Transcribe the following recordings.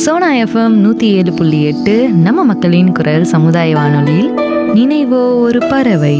Sona FM நூற்றி ஏழு புள்ளி எட்டு நம்ம மக்களின் குரல் சமுதாய வானொலியில் நினைவோ ஒரு பறவை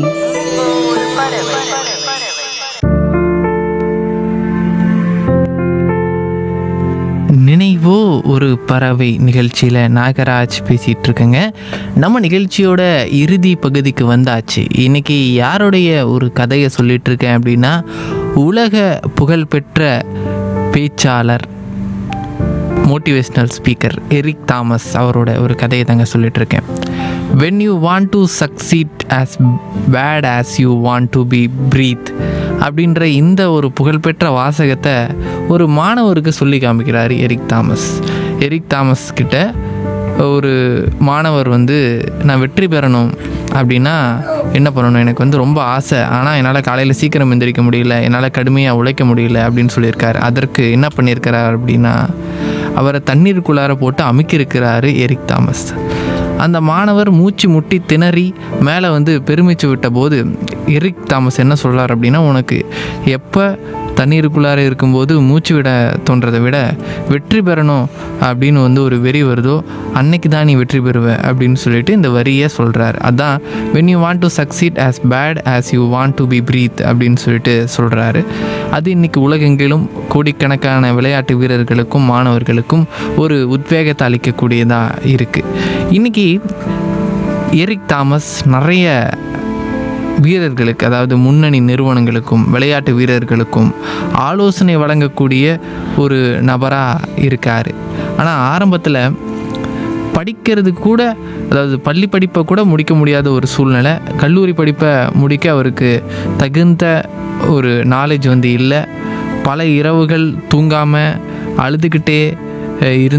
நினைவோ ஒரு பறவை நிகழ்ச்சியில் நாகராஜ் பேசிகிட்டு இருக்கேங்க நம்ம நிகழ்ச்சியோட இறுதி பகுதிக்கு வந்தாச்சு இன்னைக்கு யாருடைய ஒரு கதையை சொல்லிட்டு இருக்கேன் அப்படின்னா உலக புகழ்பெற்ற பேச்சாளர் மோட்டிவேஷ்னல் ஸ்பீக்கர் எரிக் தாமஸ் அவரோட ஒரு கதையை தாங்க சொல்லிட்டு இருக்கேன் when you want to succeed as bad as you want to be breathe அப்படின்ற இந்த ஒரு புகழ்பெற்ற வாசகத்தை ஒரு மாணவருக்கு சொல்லி காமிக்கிறார் எரிக் தாமஸ் எரிக் தாமஸ் கிட்ட ஒரு மாணவர் வந்து நான் வெற்றி பெறணும் அப்படின்னா என்ன பண்ணணும் எனக்கு வந்து ரொம்ப ஆசை ஆனால் என்னால் காலையில் சீக்கிரம் எந்திரிக்க முடியல என்னால் கடுமையாக உழைக்க முடியல அப்படின்னு சொல்லியிருக்காரு அதற்கு என்ன பண்ணியிருக்கிறார் அப்படின்னா அவரை தண்ணீருக்குள்ளார போட்டு அமுக்கியிருக்கிறாரு எரிக் தாமஸ் அந்த மாணவர் மூச்சு முட்டி திணறி மேலே வந்து பெருமிச்சு விட்ட போது எரிக் தாமஸ் என்ன சொல்கிறார் அப்படின்னா உனக்கு எப்போ தண்ணீருக்குள்ளார இருக்கும்போது மூச்சு விட தோன்றதை விட வெற்றி பெறணும் அப்படின்னு வந்து ஒரு வெறி வருதோ அன்னைக்கு தான் நீ வெற்றி பெறுவ அப்படின்னு சொல்லிட்டு இந்த வரியை சொல்கிறார் அதான் when you want to succeed as bad as you want to be breathe அப்படின்னு சொல்லிட்டு சொல்கிறாரு அது இன்னைக்கு உலகெங்கிலும் கோடிக்கணக்கான விளையாட்டு வீரர்களுக்கும் மாணவர்களுக்கும் ஒரு உத்வேகத்தை அளிக்கக்கூடியதாக இருக்குது இன்னைக்கு எரிக் தாமஸ் நிறைய வீரர்களுக்கு அதாவது முன்னணி நிறுவனங்களுக்கும் விளையாட்டு வீரர்களுக்கும் ஆலோசனை வழங்கக்கூடிய ஒரு நபராக இருக்கார் ஆனால் ஆரம்பத்தில் படிக்கிறது கூட அதாவது பள்ளி படிப்பை கூட முடிக்க முடியாத ஒரு சூழ்நிலை கல்லூரி படிப்பை முடிக்க அவருக்கு தகுந்த ஒரு நாலேஜ் வந்து இல்லை பல இரவுகள் தூங்காமல் அழுதுகிட்டே அஹ், இருந்து